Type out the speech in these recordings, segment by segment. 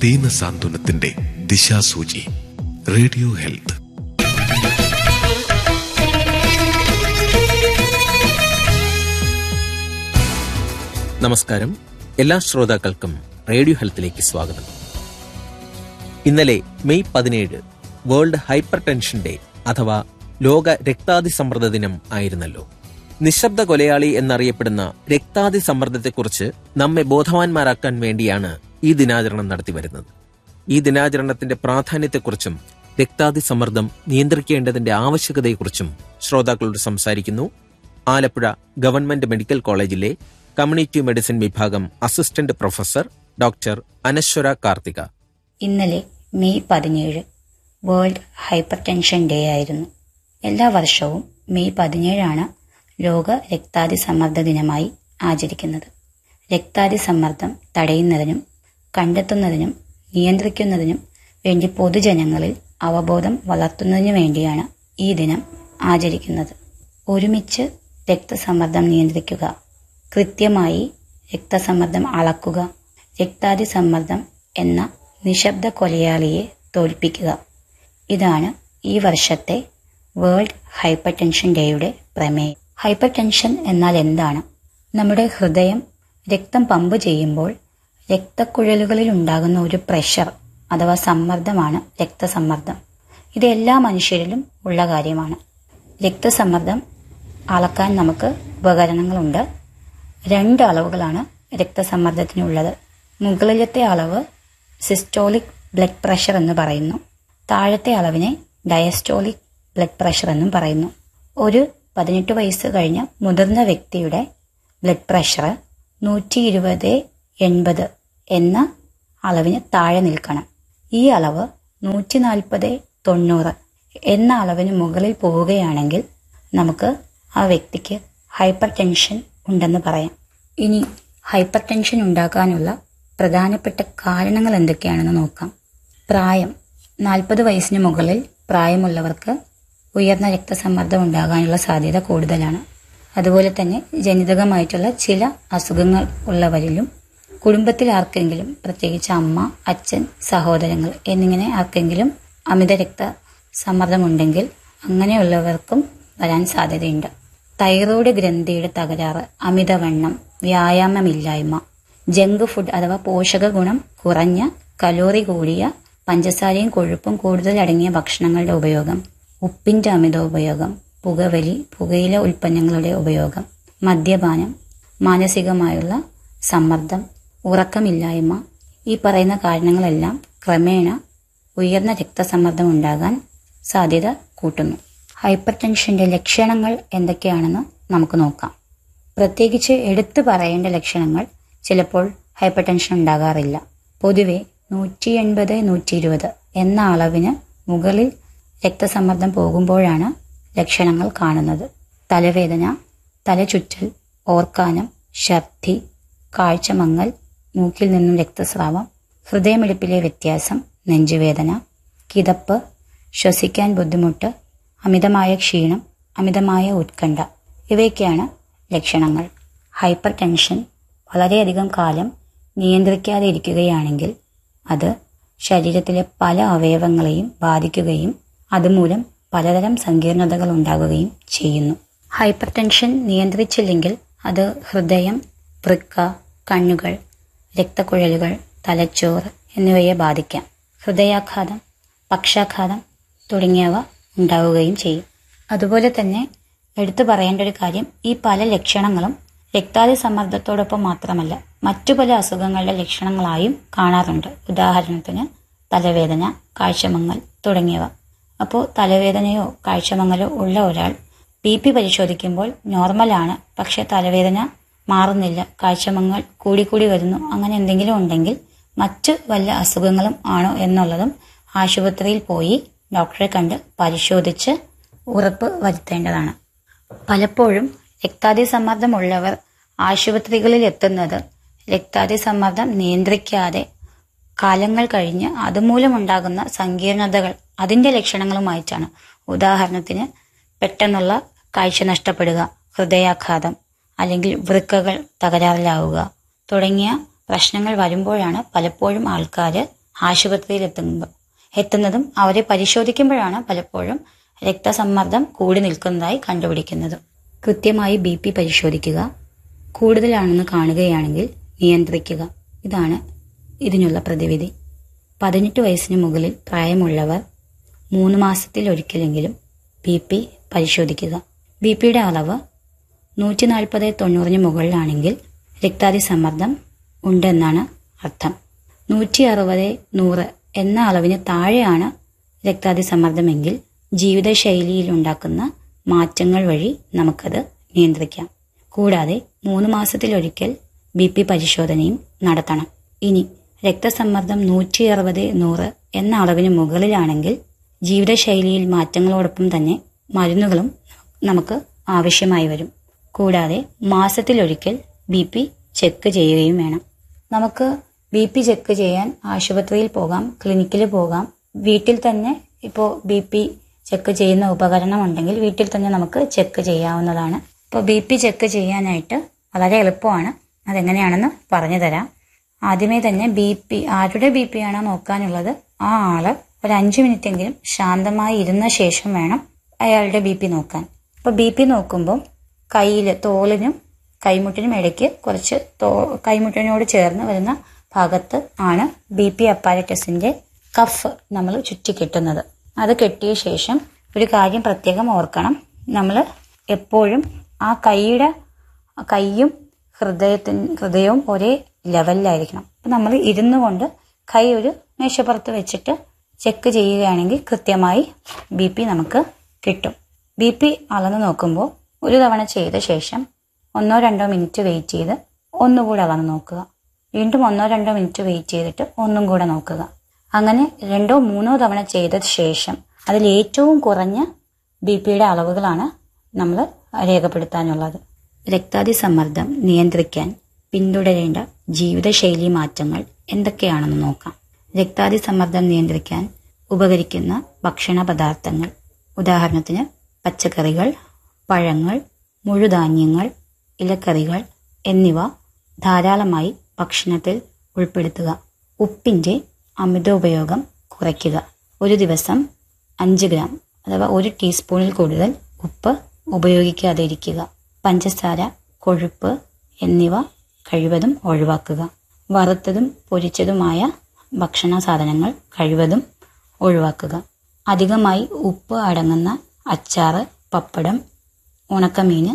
ദീന സാന്ത്വനത്തിന്റെ ദിശാസൂചി radio health നമസ്കാരം എല്ലാ ശ്രോതാക്കൾക്കും റേഡിയോ ഹെൽത്തിലേക്ക് സ്വാഗതം ഇന്നലെ മെയ് പതിനേഴ് വേൾഡ് ഹൈപ്പർ ടെൻഷൻ ഡേ അഥവാ ലോക രക്താതിസമ്മർദ്ദ ദിനം ആയിരുന്നല്ലോ നിശബ്ദ കൊലയാളി എന്നറിയപ്പെടുന്ന രക്താതിസമ്മർദ്ദത്തെക്കുറിച്ച് നമ്മെ ബോധവാന്മാരാക്കാൻ വേണ്ടിയാണ് ഈ ദിനാചരണം നടത്തിവരുന്നത് ഈ ദിനാചരണത്തിന്റെ പ്രാധാന്യത്തെക്കുറിച്ചും രക്താതിസമ്മർദ്ദം നിയന്ത്രിക്കേണ്ടതിന്റെ ആവശ്യകതയെക്കുറിച്ചും ശ്രോതാക്കളോട് സംസാരിക്കുന്നു ആലപ്പുഴ ഗവൺമെന്റ് മെഡിക്കൽ കോളേജിലെ കമ്മ്യൂണിറ്റി മെഡിസിൻ വിഭാഗം assistant professor doctor Anaswara Karthika ഇന്നലെ മെയ് പതിനേഴ് വേൾഡ് ഹൈപ്പർ ടെൻഷൻ ഡേ ആയിരുന്നു എല്ലാ വർഷവും മെയ് പതിനേഴാണ് ലോക രക്താതിസമ്മർദ്ദ ദിനമായി ആചരിക്കുന്നത് രക്താതിസമ്മർദ്ദം തടയുന്നതിനും കണ്ടെത്തുന്നതിനും നിയന്ത്രിക്കുന്നതിനും വേണ്ടി പൊതുജനങ്ങളിൽ അവബോധം വളർത്തുന്നതിനു വേണ്ടിയാണ് ഈ ദിനം ആചരിക്കുന്നത് ഒരുമിച്ച് രക്തസമ്മർദ്ദം നിയന്ത്രിക്കുക കൃത്യമായി രക്തസമ്മർദ്ദം അളക്കുക രക്താതിസമ്മർദ്ദം എന്ന നിശബ്ദ കൊലയാളിയെ തോൽപ്പിക്കുക ഇതാണ് ഈ വർഷത്തെ വേൾഡ് ഹൈപ്പർ ടെൻഷൻ ഡേയുടെ പ്രമേയം ഹൈപ്പർ ടെൻഷൻ എന്നാൽ എന്താണ് നമ്മുടെ ഹൃദയം രക്തം പമ്പ് ചെയ്യുമ്പോൾ രക്തക്കുഴലുകളിൽ ഉണ്ടാകുന്ന ഒരു പ്രഷർ അഥവാ സമ്മർദ്ദമാണ് രക്തസമ്മർദ്ദം ഇത് എല്ലാ മനുഷ്യരിലും ഉള്ള കാര്യമാണ് രക്തസമ്മർദ്ദം അളക്കാൻ നമുക്ക് ഉപകരണങ്ങളുണ്ട് രണ്ട് അളവുകളാണ് രക്തസമ്മർദ്ദത്തിനുള്ളത് മുകളിലത്തെ അളവ് സിസ്റ്റോളിക് ബ്ലഡ് പ്രഷർ എന്ന് പറയുന്നു താഴത്തെ അളവിനെ ഡയസ്റ്റോളിക് ബ്ലഡ് പ്രഷർ എന്നും പറയുന്നു ഒരു പതിനെട്ട് വയസ്സ് കഴിഞ്ഞ മുതിർന്ന വ്യക്തിയുടെ ബ്ലഡ് പ്രഷർ നൂറ്റി ഇരുപത് എൺപത് എന്ന അളവിന് താഴെ നിൽക്കണം ഈ അളവ് നൂറ്റി നാൽപ്പത് തൊണ്ണൂറ് എന്ന അളവിന് മുകളിൽ പോവുകയാണെങ്കിൽ നമുക്ക് ആ വ്യക്തിക്ക് ഹൈപ്പർ ടെൻഷൻ ഉണ്ടെന്ന് പറയാം ഇനി ഹൈപ്പർ ടെൻഷൻ ഉണ്ടാക്കാനുള്ള പ്രധാനപ്പെട്ട കാരണങ്ങൾ എന്തൊക്കെയാണെന്ന് നോക്കാം പ്രായം നാൽപ്പത് വയസ്സിന് മുകളിൽ പ്രായമുള്ളവർക്ക് ഉയർന്ന രക്തസമ്മർദ്ദം ഉണ്ടാകാനുള്ള സാധ്യത കൂടുതലാണ് അതുപോലെ തന്നെ ജനിതകമായിട്ടുള്ള ചില അസുഖങ്ങൾ ഉള്ളവരിലും കുടുംബത്തിൽ ആർക്കെങ്കിലും പ്രത്യേകിച്ച് അമ്മ അച്ഛൻ സഹോദരങ്ങൾ എന്നിങ്ങനെ ആർക്കെങ്കിലും അമിത രക്തസമ്മർദ്ദമുണ്ടെങ്കിൽ അങ്ങനെയുള്ളവർക്കും വരാൻ സാധ്യതയുണ്ട് തൈറോയ്ഡ് ഗ്രന്ഥിയുടെ തകരാറ് അമിതവണ്ണം വ്യായാമമില്ലായ്മ ജങ്ക് ഫുഡ് അഥവാ പോഷക ഗുണം കുറഞ്ഞ കലോറി കൂടിയ പഞ്ചസാരയും കൊഴുപ്പും കൂടുതൽ അടങ്ങിയ ഭക്ഷണങ്ങളുടെ ഉപയോഗം ഉപ്പിന്റെ അമിത ഉപയോഗം പുകവലി പുകയില ഉൽപ്പന്നങ്ങളുടെ ഉപയോഗം മദ്യപാനം മാനസികമായുള്ള സമ്മർദ്ദം ഉറക്കമില്ലായ്മ ഈ പറയുന്ന കാരണങ്ങളെല്ലാം ക്രമേണ ഉയർന്ന രക്തസമ്മർദ്ദം ഉണ്ടാകാൻ സാധ്യത കൂട്ടുന്നു ഹൈപ്പർ ടെൻഷന്റെ ലക്ഷണങ്ങൾ എന്തൊക്കെയാണെന്ന് നമുക്ക് നോക്കാം പ്രത്യേകിച്ച് എടുത്തു പറയേണ്ട ലക്ഷണങ്ങൾ ചിലപ്പോൾ ഹൈപ്പർ ടെൻഷൻ ഉണ്ടാകാറില്ല പൊതുവെ നൂറ്റി എൺപത് നൂറ്റി ഇരുപത് എന്ന അളവിന് മുകളിൽ രക്തസമ്മർദ്ദം പോകുമ്പോഴാണ് ലക്ഷണങ്ങൾ കാണുന്നത് തലവേദന തലചുറ്റൽ ഓർക്കാനം ഛർദി കാഴ്ചമങ്ങൽ മൂക്കിൽ നിന്നും രക്തസ്രാവം ഹൃദയമിടിപ്പിലെ വ്യത്യാസം നെഞ്ചുവേദന കിതപ്പ് ശ്വസിക്കാൻ ബുദ്ധിമുട്ട് അമിതമായ ക്ഷീണം അമിതമായ ഉത്കണ്ഠ ഇവയൊക്കെയാണ് ലക്ഷണങ്ങൾ ഹൈപ്പർ ടെൻഷൻ വളരെയധികം കാലം നിയന്ത്രിക്കാതെ ഇരിക്കുകയാണെങ്കിൽ അത് ശരീരത്തിലെ പല അവയവങ്ങളെയും ബാധിക്കുകയും അതുമൂലം പലതരം സങ്കീർണതകൾ ഉണ്ടാകുകയും ചെയ്യുന്നു ഹൈപ്പർ ടെൻഷൻ നിയന്ത്രിച്ചില്ലെങ്കിൽ അത് ഹൃദയം വൃക്ക കണ്ണുകൾ രക്തക്കുഴലുകൾ തലച്ചോറ് എന്നിവയെ ബാധിക്കാം ഹൃദയാഘാതം പക്ഷാഘാതം തുടങ്ങിയവ ഉണ്ടാവുകയും ചെയ്യും അതുപോലെ തന്നെ എടുത്തു പറയേണ്ട ഒരു കാര്യം ഈ പല ലക്ഷണങ്ങളും രക്താതി സമ്മർദ്ദത്തോടൊപ്പം മാത്രമല്ല മറ്റു പല അസുഖങ്ങളുടെ ലക്ഷണങ്ങളായും കാണാറുണ്ട് ഉദാഹരണത്തിന് തലവേദന കാഴ്ചമങ്ങൽ തുടങ്ങിയവ അപ്പോൾ തലവേദനയോ കാഴ്ചമങ്ങലോ ഉള്ള ഒരാൾ ബി പി പരിശോധിക്കുമ്പോൾ നോർമലാണ് പക്ഷെ തലവേദന മാറുന്നില്ല കാഴ്ചമങ്ങൽ കൂടിക്കൂടി വരുന്നു അങ്ങനെ എന്തെങ്കിലും ഉണ്ടെങ്കിൽ മറ്റ് വല്ല അസുഖങ്ങളും ആണോ എന്നുള്ളതും ആശുപത്രിയിൽ പോയി ഡോക്ടറെ കണ്ട് പരിശോധിച്ച് ഉറപ്പ് വരുത്തേണ്ടതാണ് പലപ്പോഴും രക്താതി സമ്മർദ്ദമുള്ളവർ ആശുപത്രികളിൽ എത്തുന്നത് രക്താതി സമ്മർദ്ദം നിയന്ത്രിക്കാതെ കാലങ്ങൾ കഴിഞ്ഞ് അതുമൂലമുണ്ടാകുന്ന സങ്കീർണതകൾ അതിന്റെ ലക്ഷണങ്ങളുമായിട്ടാണ് ഉദാഹരണത്തിന് പെട്ടെന്നുള്ള കാഴ്ച നഷ്ടപ്പെടുക ഹൃദയാഘാതം അല്ലെങ്കിൽ വൃക്കകൾ തകരാറിലാവുക തുടങ്ങിയ പ്രശ്നങ്ങൾ വരുമ്പോഴാണ് പലപ്പോഴും ആൾക്കാർ ആശുപത്രിയിൽ എത്തുമ്പോൾ എത്തുന്നതും അവരെ പരിശോധിക്കുമ്പോഴാണ് പലപ്പോഴും രക്തസമ്മർദ്ദം കൂടി നിൽക്കുന്നതായി കണ്ടുപിടിക്കുന്നത് കൃത്യമായി ബി പി പരിശോധിക്കുക കൂടുതലാണെന്ന് കാണുകയാണെങ്കിൽ നിയന്ത്രിക്കുക ഇതാണ് ഇതിനുള്ള പ്രതിവിധി പതിനെട്ട് വയസ്സിന് മുകളിൽ പ്രായമുള്ളവർ മൂന്ന് മാസത്തിൽ ഒരിക്കലെങ്കിലും ബി പി പരിശോധിക്കുക ബി പിയുടെ അളവ് നൂറ്റി നാൽപ്പത് തൊണ്ണൂറിന് മുകളിലാണെങ്കിൽ രക്താതിസമ്മർദ്ദം ഉണ്ടെന്നാണ് അർത്ഥം നൂറ്റി അറുപത് നൂറ് എന്ന അളവിന് താഴെയാണ് രക്താതിസമ്മർദ്ദമെങ്കിൽ ജീവിതശൈലിയിൽ ഉണ്ടാക്കുന്ന മാറ്റങ്ങൾ വഴി നമുക്കത് നിയന്ത്രിക്കാം കൂടാതെ മൂന്ന് മാസത്തിലൊരിക്കൽ ബി പി പരിശോധനയും നടത്തണം ഇനി രക്തസമ്മർദ്ദം നൂറ്റി അറുപത് നൂറ് എന്ന അളവിന് മുകളിലാണെങ്കിൽ ജീവിതശൈലിയിൽ മാറ്റങ്ങളോടൊപ്പം തന്നെ മരുന്നുകളും നമുക്ക് ആവശ്യമായി വരും കൂടാതെ മാസത്തിലൊരിക്കൽ ബി പി ചെക്ക് ചെയ്യുകയും വേണം നമുക്ക് ബി പി ചെക്ക് ചെയ്യാൻ ആശുപത്രിയിൽ പോകാം ക്ലിനിക്കിൽ പോകാം വീട്ടിൽ തന്നെ ഇപ്പോൾ ബി പി ചെക്ക് ചെയ്യുന്ന ഉപകരണം ഉണ്ടെങ്കിൽ വീട്ടിൽ തന്നെ നമുക്ക് ചെക്ക് ചെയ്യാവുന്നതാണ് ഇപ്പോൾ ബി പി ചെക്ക് ചെയ്യാനായിട്ട് വളരെ എളുപ്പമാണ് അതെങ്ങനെയാണെന്ന് പറഞ്ഞു തരാം ആദ്യമേ തന്നെ ബി പി ആരുടെ ബി പി ആണോ നോക്കാനുള്ളത് ആ ആള് ഒരു അഞ്ചു മിനിറ്റ് എങ്കിലും ശാന്തമായി ഇരുന്ന ശേഷം വേണം അയാളുടെ ബി പി നോക്കാൻ അപ്പോൾ ബി പി നോക്കുമ്പോൾ കയ്യിൽ തോളിനും കൈമുട്ടിനും ഇടയ്ക്ക് കുറച്ച് തോ കൈമുട്ടിനോട് ചേർന്ന് വരുന്ന ഭാഗത്ത് ആണ് ബി പി അപ്പാരറ്റസിന്റെ കഫ് നമ്മൾ ചുറ്റി കെട്ടുന്നത് അത് കെട്ടിയ ശേഷം ഒരു കാര്യം പ്രത്യേകം ഓർക്കണം നമ്മൾ എപ്പോഴും ആ കൈയുടെ കൈയും ഹൃദയത്തിന് ഹൃദയവും ഒരേ ലെവലിലായിരിക്കണം അപ്പം നമ്മൾ ഇരുന്നു കൊണ്ട് കൈ ഒരു മേശപ്പുറത്ത് വെച്ചിട്ട് ചെക്ക് ചെയ്യുകയാണെങ്കിൽ കൃത്യമായി ബി പി നമുക്ക് കിട്ടും ബി പി അളന്ന് നോക്കുമ്പോൾ ഒരു തവണ ചെയ്ത ശേഷം ഒന്നോ രണ്ടോ മിനിറ്റ് വെയിറ്റ് ചെയ്ത് ഒന്നുകൂടെ അളന്ന് നോക്കുക വീണ്ടും ഒന്നോ രണ്ടോ മിനിറ്റ് വെയിറ്റ് ചെയ്തിട്ട് ഒന്നും കൂടെ നോക്കുക അങ്ങനെ രണ്ടോ മൂന്നോ തവണ ചെയ്ത ശേഷം അതിൽ ഏറ്റവും കുറഞ്ഞ ബി പിയുടെ അളവുകളാണ് നമ്മൾ രേഖപ്പെടുത്താനുള്ളത് രക്താതിസമ്മർദ്ദം നിയന്ത്രിക്കാൻ പിന്തുടരേണ്ട ജീവിതശൈലി മാറ്റങ്ങൾ എന്തൊക്കെയാണെന്ന് നോക്കാം രക്താതിസമ്മർദ്ദം നിയന്ത്രിക്കാൻ ഉപകരിക്കുന്ന ഭക്ഷണ പദാർത്ഥങ്ങൾ ഉദാഹരണത്തിന് പച്ചക്കറികൾ പഴങ്ങൾ മുഴുധാന്യങ്ങൾ ഇലക്കറികൾ എന്നിവ ധാരാളമായി ഭക്ഷണത്തിൽ ഉൾപ്പെടുത്തുക ഉപ്പിന്റെ അമിത ഉപയോഗം കുറയ്ക്കുക ഒരു ദിവസം അഞ്ച് ഗ്രാം അഥവാ ഒരു ടീസ്പൂണിൽ കൂടുതൽ ഉപ്പ് ഉപയോഗിക്കാതെ ഇരിക്കുക പഞ്ചസാര കൊഴുപ്പ് എന്നിവ കഴിവതും ഒഴിവാക്കുക വറുത്തതും പൊരിച്ചതുമായ ഭക്ഷണ സാധനങ്ങൾ കഴിവതും ഒഴിവാക്കുക അധികമായി ഉപ്പ് അടങ്ങുന്ന അച്ചാറ് പപ്പടം ഉണക്കമീൻ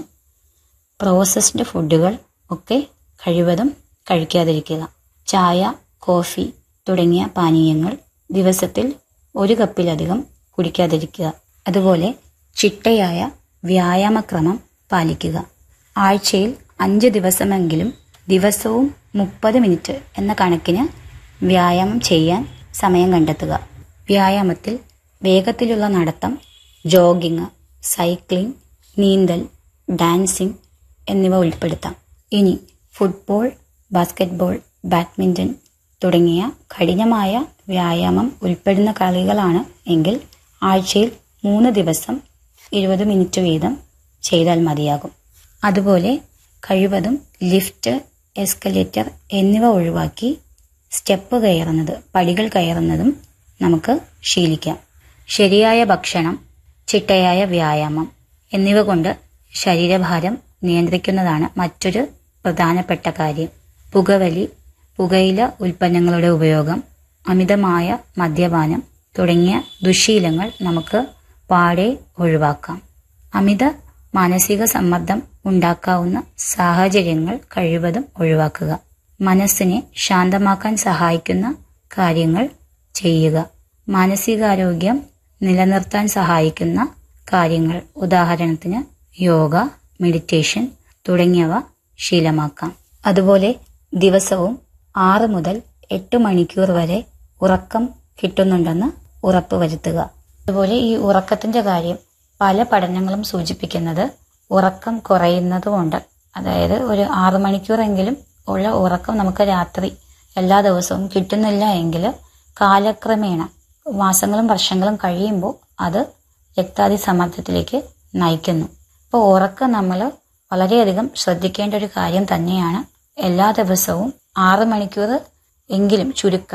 പ്രോസസ്ഡ് ഫുഡുകൾ ഒക്കെ കഴിവതും കഴിക്കാതിരിക്കുക ചായ കോഫി തുടങ്ങിയ പാനീയങ്ങൾ ദിവസത്തിൽ ഒരു കപ്പിലധികം കുടിക്കാതിരിക്കുക അതുപോലെ ചിട്ടയായ വ്യായാമക്രമം പാലിക്കുക ആഴ്ചയിൽ അഞ്ച് ദിവസമെങ്കിലും ദിവസവും മുപ്പത് മിനിറ്റ് എന്ന കണക്കിന് വ്യായാമം ചെയ്യാൻ സമയം കണ്ടെത്തുക വ്യായാമത്തിൽ വേഗത്തിലുള്ള നടത്തം ജോഗിങ് സൈക്ലിംഗ് നീന്തൽ ഡാൻസിംഗ് എന്നിവ ഉൾപ്പെടുത്താം ഇനി ഫുട്ബോൾ ബാസ്കറ്റ്ബോൾ ബാഡ്മിന്റൺ തുടങ്ങിയ കഠിനമായ വ്യായാമം ഉൾപ്പെടുന്ന കളികളാണ് എങ്കിൽ ആഴ്ചയിൽ മൂന്ന് ദിവസം ഇരുപത് മിനിറ്റ് വീതം ചെയ്താൽ മതിയാകും അതുപോലെ കഴിവതും ലിഫ്റ്റ് എസ്കലേറ്റർ എന്നിവ ഒഴിവാക്കി സ്റ്റെപ്പ് കയറുന്നത് പടികൾ കയറുന്നതും നമുക്ക് ശീലിക്കാം ശരിയായ ഭക്ഷണം ചിട്ടയായ വ്യായാമം എന്നിവ കൊണ്ട് ശരീരഭാരം നിയന്ത്രിക്കുന്നതാണ് മറ്റൊരു പ്രധാനപ്പെട്ട കാര്യം പുകവലി പുകയില ഉൽപ്പന്നങ്ങളുടെ ഉപയോഗം അമിതമായ മദ്യപാനം തുടങ്ങിയ ദുശീലങ്ങൾ നമുക്ക് പാടെ ഒഴിവാക്കാം അമിത മാനസിക സമ്മർദ്ദം ഉണ്ടാക്കാവുന്ന സാഹചര്യങ്ങൾ കഴിവതും ഒഴിവാക്കുക മനസ്സിനെ ശാന്തമാക്കാൻ സഹായിക്കുന്ന കാര്യങ്ങൾ ചെയ്യുക മാനസികാരോഗ്യം നിലനിർത്താൻ സഹായിക്കുന്ന കാര്യങ്ങൾ ഉദാഹരണത്തിന് യോഗ മെഡിറ്റേഷൻ തുടങ്ങിയവ ശീലമാക്കാം അതുപോലെ ദിവസവും ആറ് മുതൽ എട്ട് മണിക്കൂർ വരെ ഉറക്കം കിട്ടുന്നുണ്ടെന്ന് ഉറപ്പ് വരുത്തുക അതുപോലെ ഈ ഉറക്കത്തിന്റെ കാര്യം പല പഠനങ്ങളും സൂചിപ്പിക്കുന്നത് ഉറക്കം കുറയുന്നത് കൊണ്ട് അതായത് ഒരു ആറ് മണിക്കൂറെങ്കിലും ഉള്ള ഉറക്കം നമുക്ക് രാത്രി എല്ലാ ദിവസവും കിട്ടുന്നില്ല എങ്കിൽ കാലക്രമേണ മാസങ്ങളും വർഷങ്ങളും കഴിയുമ്പോൾ അത് രക്താതി സമ്മർദ്ദത്തിലേക്ക് നയിക്കുന്നു അപ്പോൾ ഉറക്കം നമ്മൾ വളരെയധികം ശ്രദ്ധിക്കേണ്ട ഒരു കാര്യം തന്നെയാണ് എല്ലാ ദിവസവും ആറ് മണിക്കൂർ എങ്കിലും ചുരുക്കം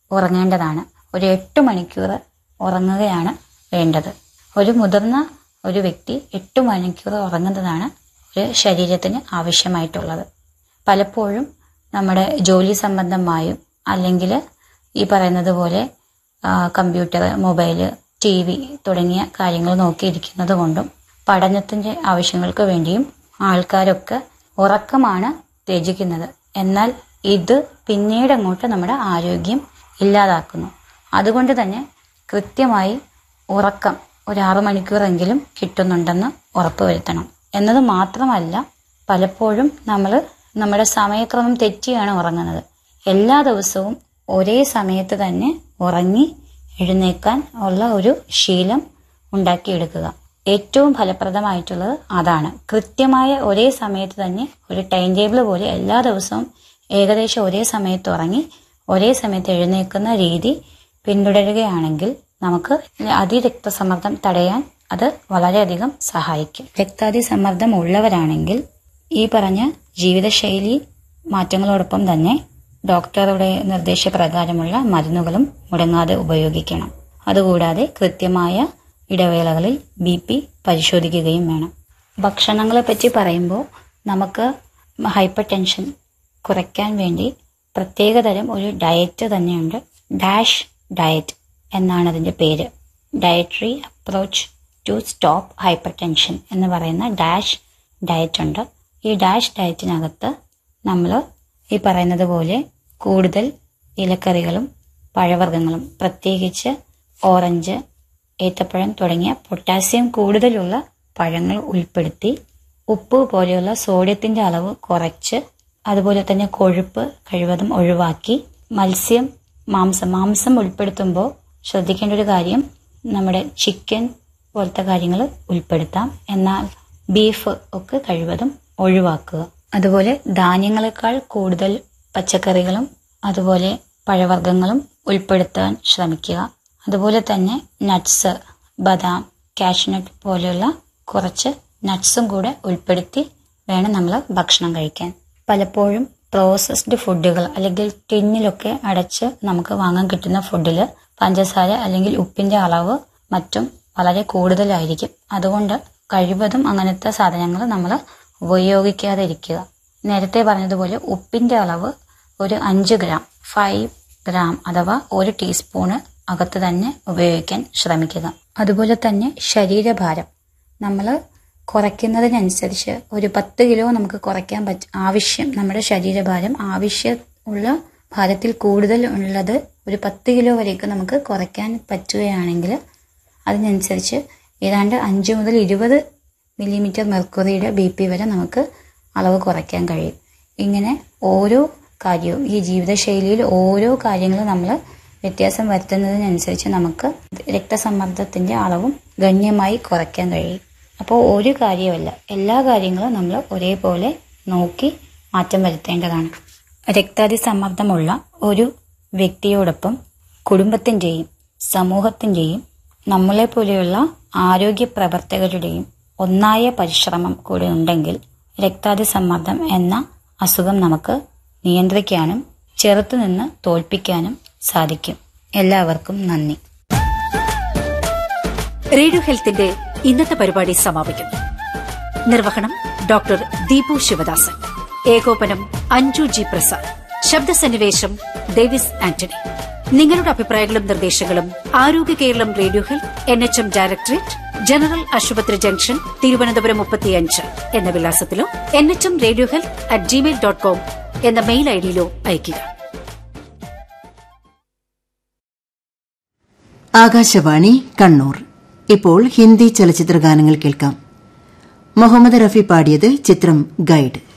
ഉറങ്ങേണ്ടതാണ് ഒരു എട്ട് മണിക്കൂർ ഉറങ്ങുകയാണ് വേണ്ടത് ഒരു മുതിർന്ന ഒരു വ്യക്തി എട്ട് മണിക്കൂർ ഉറങ്ങുന്നതാണ് ഒരു ശരീരത്തിന് ആവശ്യമായിട്ടുള്ളത് പലപ്പോഴും നമ്മുടെ ജോലി സംബന്ധമായും അല്ലെങ്കിൽ ഈ പറയുന്നത് പോലെ ആ, കമ്പ്യൂട്ടർ മൊബൈല് ടി വി തുടങ്ങിയ കാര്യങ്ങൾ നോക്കിയിരിക്കുന്നത് കൊണ്ടും പഠനത്തിന്റെ ആവശ്യങ്ങൾക്ക് വേണ്ടിയും ആൾക്കാരൊക്കെ ഉറക്കമാണ് ത്യജിക്കുന്നത് എന്നാൽ ഇത് പിന്നീട് അങ്ങോട്ട് നമ്മുടെ ആരോഗ്യം ഇല്ലാതാക്കുന്നു അതുകൊണ്ട് തന്നെ കൃത്യമായി ഉറക്കം ഒരു ആറു മണിക്കൂറെങ്കിലും കിട്ടുന്നുണ്ടെന്ന് ഉറപ്പുവരുത്തണം എന്നത് മാത്രമല്ല പലപ്പോഴും നമ്മൾ നമ്മുടെ സമയക്രമം തെറ്റിയാണ് ഉറങ്ങുന്നത് എല്ലാ ദിവസവും ഒരേ സമയത്ത് തന്നെ ഉറങ്ങി എഴുന്നേക്കാൻ ഉള്ള ഒരു ശീലം ഉണ്ടാക്കിയെടുക്കുക ഏറ്റവും ഫലപ്രദമായിട്ടുള്ളത് അതാണ് കൃത്യമായ ഒരേ സമയത്ത് തന്നെ ഒരു ടൈം ടേബിൾ പോലെ എല്ലാ ദിവസവും ഏകദേശം ഒരേ സമയത്ത് ഉറങ്ങി ഒരേ സമയത്ത് എഴുന്നേൽക്കുന്ന രീതി പിന്തുടരുകയാണെങ്കിൽ നമുക്ക് അതിരക്തസമ്മർദ്ദം തടയാൻ അത് വളരെയധികം സഹായിക്കും രക്താതി സമ്മർദ്ദം ഉള്ളവരാണെങ്കിൽ ഈ പറഞ്ഞ ജീവിതശൈലി മാറ്റങ്ങളോടൊപ്പം തന്നെ ഡോക്ടറുടെ നിർദ്ദേശപ്രകാരമുള്ള മരുന്നുകളും മുടങ്ങാതെ ഉപയോഗിക്കണം അതുകൂടാതെ കൃത്യമായ ഇടവേളകളിൽ ബി പി പരിശോധിക്കുകയും വേണം ഭക്ഷണങ്ങളെ പറ്റി പറയുമ്പോൾ നമുക്ക് ഹൈപ്പർ ടെൻഷൻ കുറയ്ക്കാൻ വേണ്ടി പ്രത്യേകതരം ഒരു ഡയറ്റ് തന്നെയുണ്ട് ഡാഷ് ഡയറ്റ് എന്നാണ് അതിന്റെ പേര് dietary approach to stop hypertension എന്ന് പറയുന്ന ഡാഷ് ഡയറ്റ് ഉണ്ട് ഈ ഡാഷ് ഡയറ്റിനകത്ത് നമ്മൾ ഈ പറയുന്നത് പോലെ കൂടുതൽ ഇലക്കറികളും പഴവർഗ്ഗങ്ങളും പ്രത്യേകിച്ച് ഓറഞ്ച് ഏത്തപ്പഴം തുടങ്ങിയ പൊട്ടാസ്യം കൂടുതലുള്ള പഴങ്ങൾ ഉൾപ്പെടുത്തി ഉപ്പ് പോലെയുള്ള സോഡിയത്തിന്റെ അളവ് കുറച്ച് അതുപോലെ തന്നെ കൊഴുപ്പ് കഴിവതും ഒഴിവാക്കി മത്സ്യം മാംസം മാംസം ഉൾപ്പെടുത്തുമ്പോൾ ശ്രദ്ധിക്കേണ്ട ഒരു കാര്യം നമ്മുടെ ചിക്കൻ പോലത്തെ കാര്യങ്ങൾ ഉൾപ്പെടുത്താം എന്നാൽ ബീഫ് ഒക്കെ കഴിവതും ഒഴിവാക്കുക അതുപോലെ ധാന്യങ്ങളെക്കാൾ കൂടുതൽ പച്ചക്കറികളും അതുപോലെ പഴവർഗ്ഗങ്ങളും ഉൾപ്പെടുത്താൻ ശ്രമിക്കുക അതുപോലെ തന്നെ നട്ട്സ് ബദാം കാഷ്നട്ട് പോലെയുള്ള കുറച്ച് നട്ട്സും കൂടെ ഉൾപ്പെടുത്തി വേണം നമ്മൾ ഭക്ഷണം കഴിക്കാൻ പലപ്പോഴും പ്രോസസ്ഡ് ഫുഡുകൾ അല്ലെങ്കിൽ ടിന്നിലൊക്കെ അടച്ച് നമുക്ക് വാങ്ങാൻ കിട്ടുന്ന ഫുഡിൽ പഞ്ചസാര അല്ലെങ്കിൽ ഉപ്പിന്റെ അളവ് മറ്റും വളരെ കൂടുതലായിരിക്കും അതുകൊണ്ട് കഴിവതും അങ്ങനത്തെ സാധനങ്ങൾ നമ്മൾ ഉപയോഗിക്കാതെ ഇരിക്കുക നേരത്തെ പറഞ്ഞതുപോലെ ഉപ്പിന്റെ അളവ് ഒരു അഞ്ച് ഗ്രാം ഫൈവ് ഗ്രാം അഥവാ ഒരു ടീസ്പൂണ് അകത്ത് തന്നെ ഉപയോഗിക്കാൻ ശ്രമിക്കുക അതുപോലെ തന്നെ ശരീരഭാരം നമ്മൾ കുറയ്ക്കുന്നതിനനുസരിച്ച് ഒരു പത്ത് കിലോ നമുക്ക് കുറയ്ക്കാൻ പറ്റ ആവശ്യം നമ്മുടെ ശരീരഭാരം ആവശ്യം ഉള്ള ഭാരത്തിൽ കൂടുതൽ ഉള്ളത് ഒരു പത്ത് കിലോ വരെയൊക്കെ നമുക്ക് കുറയ്ക്കാൻ പറ്റുകയാണെങ്കിൽ അതിനനുസരിച്ച് ഏതാണ്ട് അഞ്ച് മുതൽ ഇരുപത് മില്ലിമീറ്റർ മെർക്കുറിയുടെ ബി പി വരെ നമുക്ക് അളവ് കുറയ്ക്കാൻ കഴിയും ഇങ്ങനെ ഓരോ കാര്യവും ഈ ജീവിതശൈലിയിൽ ഓരോ കാര്യങ്ങളും നമ്മൾ വ്യത്യാസം വരുത്തുന്നതിനനുസരിച്ച് നമുക്ക് രക്തസമ്മർദ്ദത്തിന്റെ അളവും ഗണ്യമായി കുറയ്ക്കാൻ കഴിയും അപ്പോൾ ഒരു കാര്യമല്ല എല്ലാ കാര്യങ്ങളും നമ്മൾ ഒരേപോലെ നോക്കി മാറ്റം വരുത്തേണ്ടതാണ് രക്താതി സമ്മർദ്ദമുള്ള ഒരു വ്യക്തിയോടൊപ്പം കുടുംബത്തിന്റെയും സമൂഹത്തിന്റെയും നമ്മളെ പോലെയുള്ള ആരോഗ്യ പ്രവർത്തകരുടെയും ഒന്നായ പരിശ്രമം കൂടി ഉണ്ടെങ്കിൽ രക്താതി സമ്മർദ്ദം എന്ന അസുഖം നമുക്ക് നിയന്ത്രിക്കാനും ചെറുത്തുനിന്ന് തോൽപ്പിക്കാനും സാധിക്കും എല്ലാവർക്കും നന്ദി റേഡിയോ ഹെൽത്തിന്റെ ഇന്നത്തെ പരിപാടി സമാപിക്കുന്നു നിർവഹണം ഡോക്ടർ ദീപു ശിവദാസൻ ഏകോപനം അഞ്ജു ജി പ്രസാദ് ശബ്ദസന്നിവേശം ഡേവിസ് ആന്റണി നിങ്ങളുടെ അഭിപ്രായങ്ങളും നിർദ്ദേശങ്ങളും ആരോഗ്യ Keralam radio health N H M directorate general ആശുപത്രി ജംഗ്ഷൻ തിരുവനന്തപുരം മുപ്പത്തിയഞ്ച് എന്ന വിലാസത്തിലോ N H M radio health at gmail dot com എന്ന മെയിൽ ഐഡിയിലോ അയയ്ക്കുക ആകാശവാണി കണ്ണൂർ ഇപ്പോൾ ഹിന്ദി ചലച്ചിത്ര ഗാനങ്ങൾ കേൾക്കാം മുഹമ്മദ് റഫി പാടിയത് ചിത്രം ഗൈഡ്